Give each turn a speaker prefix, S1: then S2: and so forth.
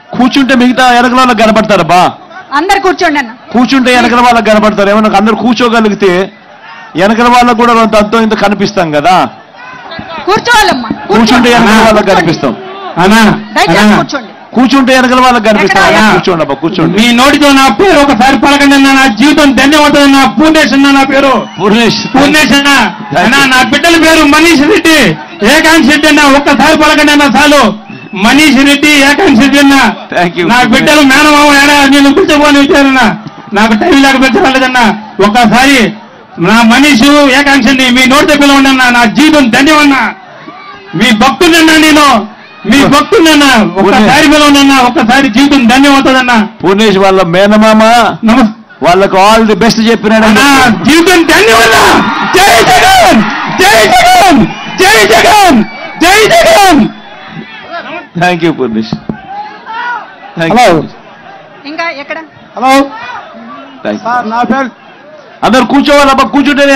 S1: కూర్చుంటే మిగతా వెనకల వాళ్ళకి కనపడతారబ్బా
S2: అందరు కూర్చోండి అన్న
S1: కూర్చుంటే వెనకల వాళ్ళకి కనపడతారు ఏమన్నా అందరు కూర్చోగలిగితే వెనకల వాళ్ళకు కూడా కొంత అంతో ఇంత కనిపిస్తాం కదా
S2: కూర్చోవాలమ్మా
S1: కూర్చుంటే వెనకల వాళ్ళకి
S2: కూర్చోండి.
S1: కనిపిస్తాం
S3: అన్నా
S2: దయచేసి
S3: అన్నా,
S2: కూర్చోండి
S1: కూర్చుంటే వెనకల వాళ్ళకి కనిపిస్తాం
S2: ఎక్కడ?
S1: కూర్చోండి అబ్బా కూర్చోండి
S3: మీ నోటితో నా పేరు ఒకసారి పలకండి అన్న నా జీవితం ధన్యవాదాలు నా పూర్ణేష్ అన్న నా పేరు
S1: పూర్ణేష్
S3: పూర్ణేష్ అన్న అన్న నా బిడ్డల పేరు మనీష్ రెడ్డి ఏకాంక్ష రెడ్డి అన్న ఒక్కసారి పలకండి అన్న చాలు మనీష్ రెడ్డి ఏకాంక్ష రెడ్డి అన్న
S1: Thank you.
S3: నా బిడ్డలు మేనమామ ఏడా నేను పిలిచిపోని వచ్చారన్న నాకు టైం లేక పిలిచరాలేదన్న ఒక్కసారి నా మనీష్ ఏకాంక్షని మీ నోటితో పిలవండి అన్న నా జీవితం ధన్యమన్నా మీ భక్తుడన్నా నేను మీ భక్తుడన్నా ఒక్కసారి పిలవండి ఒక్కసారి జీవితం ధన్యమవుతుందన్న
S1: పూర్ణేష్ వాళ్ళ మేనమామ
S3: నమస్తే
S1: వాళ్ళకు ఆల్ ది బెస్ట్ చెప్పినాడు
S3: అన్నా జీవితం ధన్యవాద జై జగన్ జై జగన్ జై జగన్ జై Jagan
S1: thank you Purnesh
S3: hello
S2: ఇంకా ఎక్కడ
S3: హలో
S1: థ్యాంక్ యూ
S3: సార్ నా పేరు
S1: అందరు కూర్చోవాలబ్బా కూర్చుంటే